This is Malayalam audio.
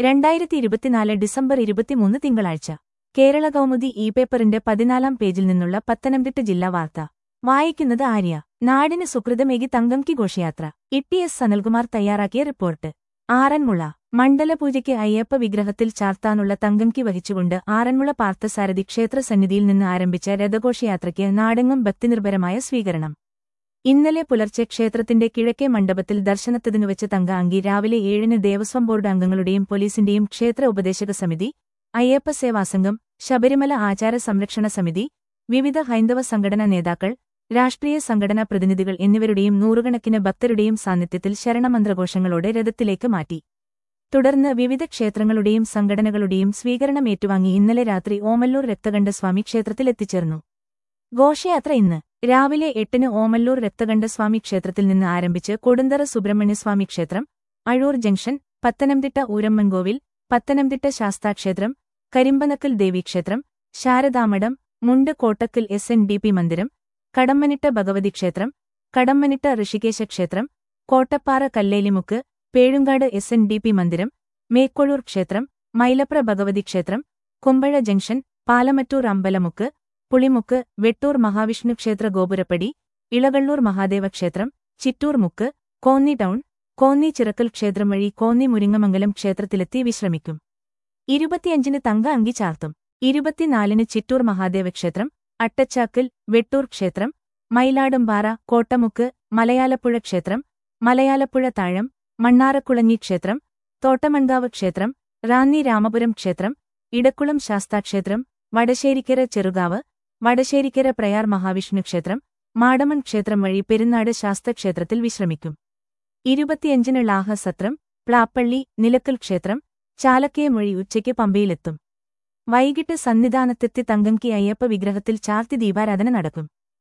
രണ്ടായിരത്തി ഇരുപത്തിനാല് ഡിസംബർ ഇരുപത്തിമൂന്ന് തിങ്കളാഴ്ച കേരള കൗമുദി ഇ പേപ്പറിന്റെ പതിനാലാം പേജിൽ നിന്നുള്ള പത്തനംതിട്ട ജില്ലാ വാർത്ത വായിക്കുന്നത് ആര്യ നാടിന് സുകൃതമേകി തങ്കംകി ഘോഷയാത്ര ഇ എസ് സനൽകുമാർ തയ്യാറാക്കിയ റിപ്പോർട്ട് ആറന്മുള മണ്ഡലപൂജയ്ക്ക് അയ്യപ്പ വിഗ്രഹത്തിൽ ചാർത്താനുള്ള തങ്കംകി വഹിച്ചുകൊണ്ട് ആറന്മുള പാർത്ഥസാരഥി ക്ഷേത്രസന്നിധിയിൽ നിന്ന് ആരംഭിച്ച രഥഘോഷയാത്രയ്ക്ക് നാടെങ്ങും ഭക്തിനിർഭരമായ സ്വീകരണം ഇന്നലെ പുലർച്ചെ ക്ഷേത്രത്തിന്റെ കിഴക്കേ മണ്ഡപത്തിൽ ദർശനത്തിനു വെച്ച തങ്ക അങ്കി രാവിലെ ഏഴിന് ദേവസ്വം ബോർഡ് അംഗങ്ങളുടെയും പോലീസിന്റെയും ക്ഷേത്ര ഉപദേശക സമിതി അയ്യപ്പ സേവാസംഘം ശബരിമല ആചാര സംരക്ഷണ സമിതി വിവിധ ഹൈന്ദവ സംഘടനാ നേതാക്കൾ രാഷ്ട്രീയ സംഘടനാ പ്രതിനിധികൾ എന്നിവരുടെയും നൂറുകണക്കിന് ഭക്തരുടെയും സാന്നിധ്യത്തിൽ ശരണമന്ത്രഘോഷങ്ങളോടെ രഥത്തിലേക്ക് മാറ്റി തുടർന്ന് വിവിധ ക്ഷേത്രങ്ങളുടെയും സംഘടനകളുടെയും സ്വീകരണം ഏറ്റുവാങ്ങി ഇന്നലെ രാത്രി ഓമല്ലൂർ രക്തകണ്ഠസ്വാമി ക്ഷേത്രത്തിലെത്തിച്ചേർന്നു ഘോഷയാത്ര ഇന്ന് രാവിലെ എട്ടിന് ഓമല്ലൂർ രക്തകണ്ഠസ്വാമി ക്ഷേത്രത്തിൽ നിന്ന് ആരംഭിച്ച് കൊടുന്തറ സുബ്രഹ്മണ്യസ്വാമി ക്ഷേത്രം അഴൂർ ജംഗ്ഷൻ പത്തനംതിട്ട ഊരമ്മൻകോവിൽ പത്തനംതിട്ട ശാസ്താക്ഷേത്രം കരിമ്പനക്കൽ ദേവീക്ഷേത്രം Saradamadom Mundu Kottakkal S N D P മന്ദിരം കടമ്മനിട്ട ഭഗവതി ക്ഷേത്രം കടമ്മനിട്ട ഋഷികേശ ക്ഷേത്രം Kottappara Kallelimukku Pezhumkad S N D P മന്ദിരം മേക്കൊഴൂർ ക്ഷേത്രം മൈലപ്ര ഭഗവതി ക്ഷേത്രം കുമ്പഴ ജംഗ്ഷൻ പാലമറ്റൂർ അമ്പലമുക്ക് പുളിമുക്ക് വെട്ടൂർ മഹാവിഷ്ണു ക്ഷേത്ര ഗോപുരപ്പടി ഇളകള്ളൂർ മഹാദേവ ക്ഷേത്രം ചിറ്റൂർ മുക്ക് കോന്നി ടൗൺ കോന്നി ചിറക്കൽ ക്ഷേത്രം വഴി കോന്നി മുരിങ്ങമംഗലം ക്ഷേത്രത്തിലെത്തി വിശ്രമിക്കും ഇരുപത്തിയഞ്ചിന് തങ്ക അങ്കി ചാർത്തും ഇരുപത്തിനാലിന് ചിറ്റൂർ മഹാദേവ ക്ഷേത്രം അട്ടച്ചാക്കൽ വെട്ടൂർ ക്ഷേത്രം മയിലാടുംപാറ കോട്ടമുക്ക് മലയാലപ്പുഴ ക്ഷേത്രം മലയാലപ്പുഴ താഴം മണ്ണാറക്കുളഞ്ഞി ക്ഷേത്രം തോട്ടമൺകാവ് ക്ഷേത്രം റാന്നി രാമപുരം ക്ഷേത്രം ഇടക്കുളം ശാസ്താക്ഷേത്രം വടശ്ശേരിക്കര ചെറുകാവ് വടശ്ശേരിക്കര പ്രയാർ മഹാവിഷ്ണു ക്ഷേത്രം മാടമൺ ക്ഷേത്രം വഴി പെരുന്നാട് ശാസ്തക്ഷേത്രത്തിൽ വിശ്രമിക്കും ഇരുപത്തിയഞ്ചിന് ലാഹസത്രം പ്ലാപ്പള്ളി നിലക്കൽ ക്ഷേത്രം ചാലക്കയം വഴി ഉച്ചയ്ക്ക് പമ്പയിലെത്തും വൈകിട്ട് സന്നിധാനത്തെത്തി തങ്കംകി അയ്യപ്പ വിഗ്രഹത്തിൽ ചാർത്തി ദീപാരാധന നടക്കും